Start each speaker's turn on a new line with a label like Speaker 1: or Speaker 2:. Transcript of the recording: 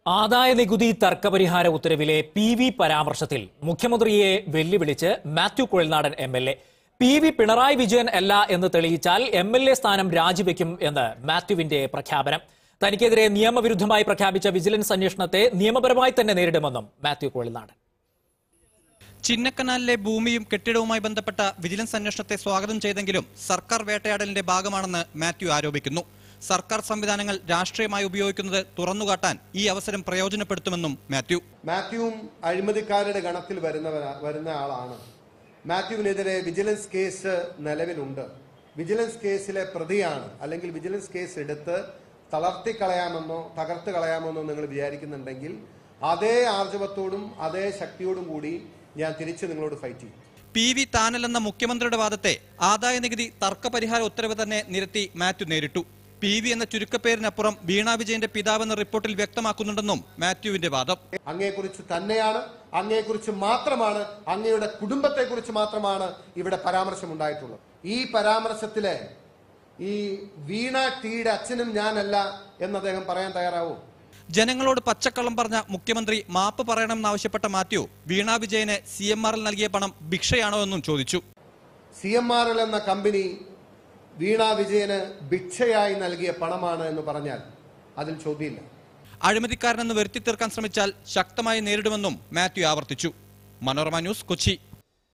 Speaker 1: ആദായ നികുതി തർക്കപരിഹാര ഉത്തരവിലെ P V പരാമർശത്തിൽ മുഖ്യമന്ത്രിയെ വെല്ലുവിളിച്ച് Mathew Kuzhalnadan M L A P V Pinarayi Vijayan അല്ല എന്ന് തെളിയിച്ചാൽ എം എൽ എ സ്ഥാനം രാജിവെക്കും എന്ന് മാത്യുവിന്റെ പ്രഖ്യാപനം തനിക്കെതിരെ നിയമവിരുദ്ധമായി പ്രഖ്യാപിച്ച വിജിലൻസ് അന്വേഷണത്തെ നിയമപരമായി തന്നെ നേരിടുമെന്നും മാത്യു കുഴൽനാടൻ
Speaker 2: ചിന്നക്കനാലിലെ ഭൂമിയും കെട്ടിടവുമായി ബന്ധപ്പെട്ട വിജിലൻസ് അന്വേഷണത്തെ സ്വാഗതം ചെയ്തെങ്കിലും സർക്കാർ വേട്ടയാടലിന്റെ ഭാഗമാണെന്ന് മാത്യു ആരോപിക്കുന്നു സർക്കാർ സംവിധാനങ്ങൾ രാഷ്ട്രീയമായി ഉപയോഗിക്കുന്നത് തുറന്നുകാട്ടാൻ ഈ അവസരം പ്രയോജനപ്പെടുത്തുമെന്നും മാത്യു
Speaker 3: മാത്യുവും അഴിമതിക്കാരുടെ ഗണത്തിൽ വരുന്നവരാ വരുന്ന ആളാണ് മാത്യുവിനെതിരെ വിജിലൻസ് കേസ് നിലവിലുണ്ട് വിജിലൻസ് കേസിലെ പ്രതിയാണ് അല്ലെങ്കിൽ വിജിലൻസ് കേസ് എടുത്ത് തളർത്തിക്കളയാമെന്നോ തകർത്ത് കളയാമെന്നോ നിങ്ങൾ വിചാരിക്കുന്നുണ്ടെങ്കിൽ അതേ ആർജവത്തോടും അതേ ശക്തിയോടും കൂടി ഞാൻ തിരിച്ച് നിങ്ങളോട് ഫൈറ്റ് ചെയ്യും
Speaker 2: പി വി താനല്ലെന്ന മുഖ്യമന്ത്രിയുടെ വാദത്തെ ആദായ നികുതി തർക്കപരിഹാര ഉത്തരവ് തന്നെ നിരത്തി മാത്യു നേരിട്ടു പി വി എന്ന ചുരുക്കപ്പേരിനപ്പുറം വീണ വിജയന്റെ പിതാവെന്ന റിപ്പോർട്ടിൽ വ്യക്തമാക്കുന്നുണ്ടെന്നും മാത്യുവിന്റെ വാദം
Speaker 3: അങ്ങയെക്കുറിച്ച് തന്നെയാണ് അങ്ങയെക്കുറിച്ച് മാത്രമാണ് അങ്ങയുടെ കുടുംബത്തെക്കുറിച്ച് മാത്രമാണ് ഇവിടെ പരാമർശം ഉണ്ടായിട്ടുള്ളത് ഈ പരാമർശത്തിലെ ഈ വീണ ടീയുടെ അച്ഛനും ഞാനല്ല എന്ന് അദ്ദേഹം പറയാൻ തയ്യാറാവും
Speaker 2: ജനങ്ങളോട് പച്ചക്കള്ളം പറഞ്ഞ മുഖ്യമന്ത്രി മാപ്പ് പറയണമെന്നാവശ്യപ്പെട്ട മാത്യു വീണ വിജയന് സി എം ആറിൽ നൽകിയ പണം ഭിക്ഷയാണോ എന്നും ചോദിച്ചു
Speaker 3: സി എം ആർ എൽ എന്ന കമ്പനി വീണ വിജയന് ഭിക്ഷയായി നൽകിയ പണമാണ് എന്ന് പറഞ്ഞാൽ അതിൽ ചോദ്യമില്ല
Speaker 2: അഴിമതിക്കാരനെന്ന് വരുത്തി തീർക്കാൻ ശ്രമിച്ചാൽ ശക്തമായി നേരിടുമെന്നും മാത്യു ആവർത്തിച്ചു മനോരമ ന്യൂസ് കൊച്ചി